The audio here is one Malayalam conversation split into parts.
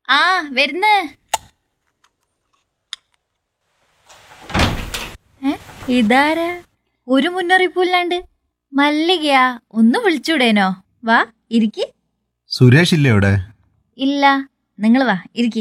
ആ വരുന്ന് ഏ ഇതാരാ ഒരു മുന്നറിയിപ്പില്ലാണ്ട് മല്ലികയാ ഒന്ന് വിളിച്ചൂടേനോ വാ ഇരിക്കി സുരേഷ് ഇല്ലേ ഇവിടെ ഇല്ല നിങ്ങൾ വാ ഇരിക്കി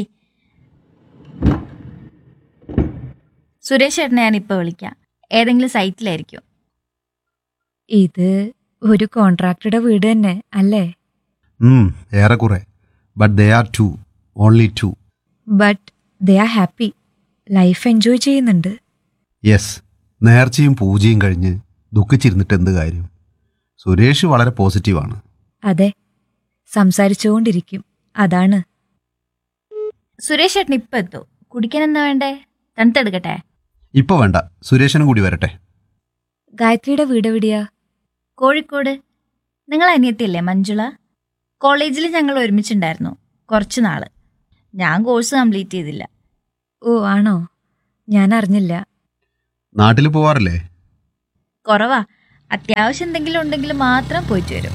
സുരേഷ് ചേട്ടനെ ഞാൻ ഇപ്പൊ വിളിക്കാം ഏതെങ്കിലും സൈറ്റിലായിരിക്കും ഇത് ഒരു കോൺട്രാക്ടറുടെ വീട് തന്നെ അല്ലേ ഉം, ഏറെക്കുറെ but they are two only two but they are happy life enjoy ചെയ്യുന്നുണ്ട് യെസ് നേർച്ചയും പൂജയും കഴിഞ്ഞ് ദുഃഖിച്ചിരുന്നിട്ട് എന്ത് കാര്യം സുരേഷ് വളരെ പോസിറ്റീവാണ് അതെ സംസാരിച്ചുകൊണ്ടിരിക്കും അതാണ് സുരേഷ് ചേട്ടൻ ഇപ്പൊ എത്തൂ കുടിക്കാൻ എന്താ വേണ്ടേ തണുത്തെടുക്കട്ടെ ഇപ്പൊ വേണ്ട സുരേഷനും കൂടി വരട്ടെ ഗായത്രിയുടെ വീട് എവിടെയാ കോഴിക്കോട് നിങ്ങൾ അനിയത്തിയല്ലേ മഞ്ജുള കോളേജിൽ ഞങ്ങൾ ഒരുമിച്ചുണ്ടായിരുന്നു കുറച്ച് നാള് ഞാൻ കോഴ്സ് കംപ്ലീറ്റ് ചെയ്തില്ല ഓ ആണോ ഞാൻ അറിഞ്ഞില്ല നാട്ടിൽ പോവാറില്ലേ കുറവാ അത്യാവശ്യം എന്തെങ്കിലും ഉണ്ടെങ്കിൽ മാത്രം പോയിട്ട് വരും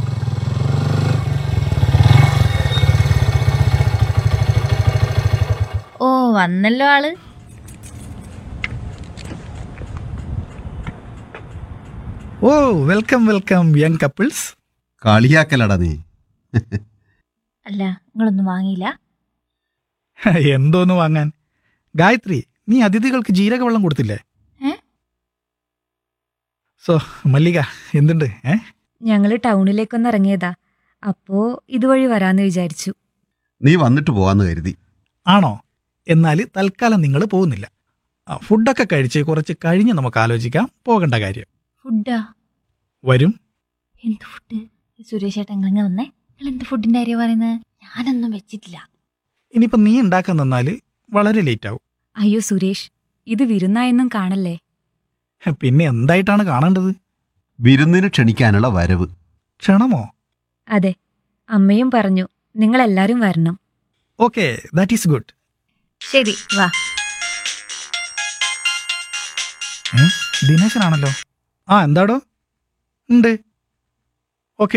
ഓ വന്നല്ലോ ആള് ഓ വെൽക്കം വെൽക്കം യങ് കപ്പിൾസ് കളിയാക്കലടാ നീ അല്ല നിങ്ങളൊന്നും വാങ്ങിയില്ല എന്തോന്ന് വാങ്ങാൻ ഗായത്രി നീ അതിഥികൾക്ക് ജീരകവെള്ളം കൊടുത്തില്ലേ ഏ? സോ മല്ലിക എന്തുണ്ട് ഏ ഞങ്ങള് ടൗണിലേക്കൊന്ന് ഇറങ്ങിയതാ അപ്പോ ഇതുവഴി വരാന്ന് വിചാരിച്ചു നീ വന്നിട്ട് പോവാന്ന് കരുതി ആണോ എന്നാൽ തൽക്കാലം നിങ്ങൾ പോകുന്നില്ല ആ, ഫുഡൊക്കെ കഴിച്ച് കുറച്ച് കഴിഞ്ഞ് നമുക്ക് ആലോചിക്കാം പോകേണ്ട കാര്യം ഫുഡാ വരും എന്ത് ഫുഡ് സുരേഷ് ചേട്ടൻ നിങ്ങൾ വന്നേ നിങ്ങൾ എന്ത് ഫുഡിന്റെ കാര്യം പറയുന്നത് ഞാനൊന്നും വെച്ചിട്ടില്ല ഇനിയിപ്പം നീ ഉണ്ടാക്കാൻ തന്നാൽ വളരെ ലേറ്റ് ആവും അയ്യോ സുരേഷ് ഇത് വിരുന്നായെന്നും കാണല്ലേ പിന്നെ എന്തായിട്ടാണ് കാണേണ്ടത് വിരുന്നിന് ക്ഷണിക്കാനുള്ള വരവ് ക്ഷണമോ അതെ അമ്മയും പറഞ്ഞു നിങ്ങളെല്ലാരും വരണം ഓക്കെ ദാറ്റ് ഈസ് ഗുഡ് ശരി വാ ദിനേശനാണല്ലോ ആ എന്താടോ ഉണ്ട് ഓക്കെ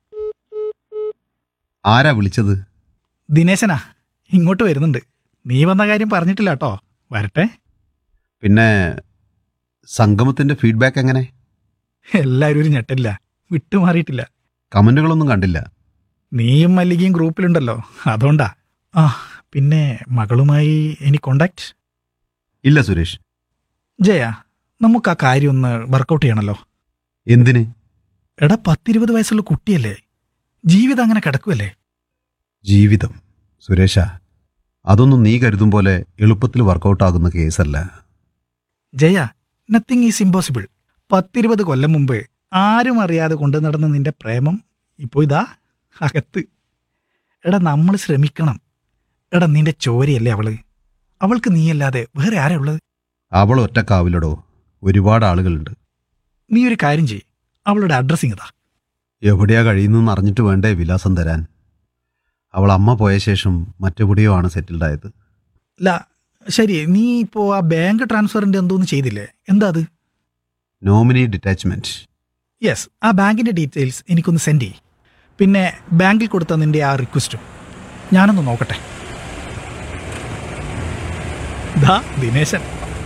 ആരാ വിളിച്ചത് ദിനേശനാ ഇങ്ങോട്ട് വരുന്നുണ്ട് നീ വന്ന കാര്യം പറഞ്ഞിട്ടില്ല കേട്ടോ വരട്ടെ പിന്നെ സംഗമത്തിന്റെ ഫീഡ്ബാക്ക് എങ്ങനെ എല്ലാവരും ഒരു ഞെട്ടില്ല വിട്ടുമാറിയിട്ടില്ല കമന്റുകളൊന്നും കണ്ടില്ല നീയും മല്ലികയും ഗ്രൂപ്പിലുണ്ടല്ലോ അതുകൊണ്ടാ ആ പിന്നെ മകളുമായി എനി കോണ്ടാക്ട് ഇല്ല സുരേഷ് ജയ നമുക്ക് ആ കാര്യം ഒന്ന് വർക്കൗട്ട് ചെയ്യണല്ലോ എന്തിന് എടാ പത്തിരുപത് വയസ്സുള്ള കുട്ടിയല്ലേ ജീവിതം അങ്ങനെ കിടക്കുമല്ലേ ജീവിതം സുരേഷ അതൊന്നും നീ കരുതും പോലെ എളുപ്പത്തിൽ വർക്കൗട്ട് ആകുന്ന കേസല്ല ജയ നത്തിങ് ഈസ് ഇമ്പോസിബിൾ പത്തിരുപത് കൊല്ലം മുമ്പ് ആരും അറിയാതെ കൊണ്ടു നടന്ന നിന്റെ പ്രേമം ഇപ്പോൾ ഇതാ അകത്ത് എടാ നമ്മൾ ശ്രമിക്കണം എടാ നിന്റെ ചോരയല്ലേ അവള് അവൾക്ക് നീയല്ലാതെ വേറെ ആരാ ഉള്ളത് അവൾ ഒറ്റക്കാവിലടോ ഒരുപാട് ആളുകളുണ്ട് നീ ഒരു കാര്യം ചെയ്യ് അവളുടെ അഡ്രസ്സിങ് ഇതാ എവിടെയാ കഴിയുന്നെന്ന് അറിഞ്ഞിട്ട് വേണ്ടേ വിലാസം തരാൻ അവൾ അമ്മ പോയ ശേഷം മറ്റെവിടെയോ ആണ് സെറ്റിൽഡ് ആയത് അല്ല ശരി നീ ഇപ്പോൾ ആ ബാങ്ക് ട്രാൻസ്ഫറിന്റെ എന്തോന്ന് ചെയ്തില്ലേ എന്താ അത് നോമിനി ഡിറ്റാച്ച്മെന്റ് യെസ് ആ ബാങ്കിന്റെ ഡീറ്റെയിൽസ് എനിക്കൊന്ന് സെൻഡ് ചെയ്യ് പിന്നെ ബാങ്കിൽ കൊടുത്ത നിന്റെ ആ റിക്വസ്റ്റും ഞാനൊന്ന് നോക്കട്ടെ ദാ ദിനേശൻ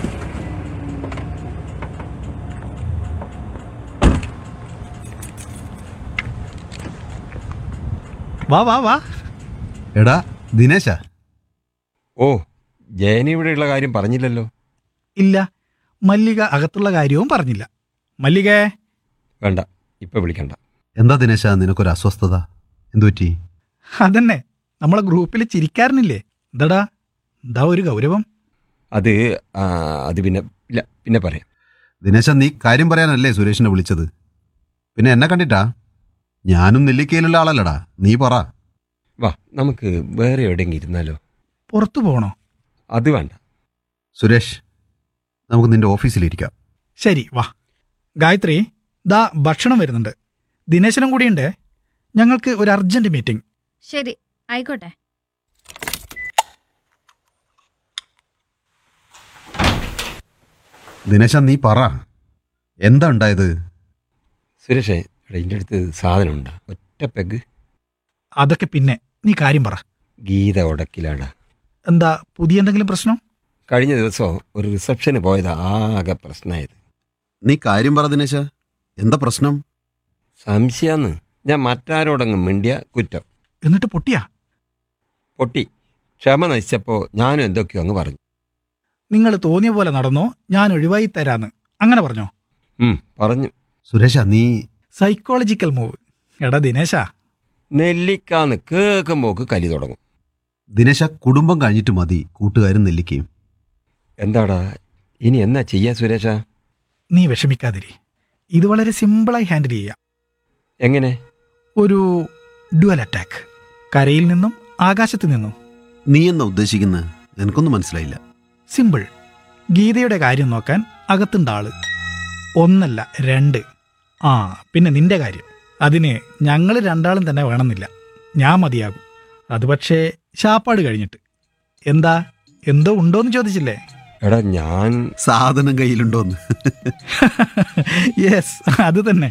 വാ വാ വാ എടാ ദിനേശ ഓ ജയനി ഇവിടെയുള്ള കാര്യം പറഞ്ഞില്ലല്ലോ ഇല്ല മല്ലിക അകത്തുള്ള കാര്യവും പറഞ്ഞില്ല മല്ലികേ വേണ്ട ഇപ്പൊ വിളിക്കണ്ട എന്താ ദിനേശ നിനക്കൊരു അസ്വസ്ഥത എന്തുപറ്റി അതന്നെ നമ്മളെ ഗ്രൂപ്പിൽ ചിരിക്കാരനില്ലേ എന്താടാ എന്താ ഒരു ഗൗരവം അത് ആ, അത് പിന്നെ ഇല്ല പിന്നെ പറയാം ദിനേശ നീ കാര്യം പറയാനല്ലേ സുരേഷിനെ വിളിച്ചത് പിന്നെ എന്നെ കണ്ടിട്ടാ ഞാനും നെല്ലിക്കയിലുള്ള ആളല്ലടാ നീ പറ വാ നമുക്ക് വേറെ എവിടെയെങ്കിലും ഇരുന്നാലോ പുറത്തു പോകണോ അത് വേണ്ട സുരേഷ് നമുക്ക് നിന്റെ ഓഫീസിലിരിക്കാം ശരി വാ ഗായത്രി ദാ ഭക്ഷണം വരുന്നുണ്ട് ദിനേശനും കൂടിയുണ്ട് ഞങ്ങൾക്ക് ഒരു അർജന്റ് മീറ്റിംഗ് ശരി ആയിക്കോട്ടെ ദിനേശ നീ പറ എന്താ ഉണ്ടായത് സുരേഷേ എടാ എൻ്റെ അടുത്ത് സാധനമുണ്ട് ഒറ്റ പെഗ് അതൊക്കെ പിന്നെ നീ കാര്യം പറ ഗീത ഉടക്കിലാടാ എന്താ പുതിയ എന്തെങ്കിലും പ്രശ്നം കഴിഞ്ഞ ദിവസം ഒരു റിസപ്ഷന് പോയത് ആകെ പ്രശ്നമായത് നീ കാര്യം പറ ദിനേശ എന്താ പ്രശ്നം സംശയാന്ന് ഞാൻ മറ്റാരോടങ്ങും മിണ്ടിയ കുറ്റം എന്നിട്ട് പൊട്ടിയാ പൊട്ടി ക്ഷമ നശിച്ചപ്പോൾ ഞാനും എന്തൊക്കെയോ അങ്ങ് പറഞ്ഞു നിങ്ങൾ തോന്നിയ പോലെ നടന്നോ ഞാൻ ഒഴിവായി തരാന്ന് അങ്ങനെ പറഞ്ഞോ ഉം, പറഞ്ഞു സുരേഷ നീ സൈക്കോളജിക്കൽ മൂവ് എടാ ദിനേശ നെല്ലിക്കാന്ന് കേൾക്കുമ്പോക്ക് കലി തുടങ്ങും ദിനേശ കുടുംബം കഴിഞ്ഞിട്ട് മതി കൂട്ടുകാരും നെല്ലിക്കയും എന്താടാ ഇനി എന്നാ ചെയ്യാ സുരേഷ നീ വിഷമിക്കാതിരി ഇത് വളരെ സിമ്പിളായി ഹാൻഡിൽ ചെയ്യാം എങ്ങനെ ഒരു ഡുവൽ അറ്റാക്ക് കരയിൽ നിന്നും ആകാശത്ത് നിന്നും നീ എന്താ ഉദ്ദേശിക്കുന്നത് എനിക്കൊന്നും മനസ്സിലായില്ല സിമ്പിൾ ഗീതയുടെ കാര്യം നോക്കാൻ അകത്തുണ്ട് ആള് ഒന്നല്ല രണ്ട് ആ പിന്നെ നിന്റെ കാര്യം അതിന് ഞങ്ങൾ രണ്ടാളും തന്നെ വേണമെന്നില്ല ഞാൻ മതിയാകും അത് പക്ഷേ ശാപ്പാട് കഴിഞ്ഞിട്ട് എന്താ എന്തോ ഉണ്ടോന്ന് ചോദിച്ചില്ലേ എടാ ഞാൻ സാധനം കയ്യിലുണ്ടോന്ന് യെസ് അത് തന്നെ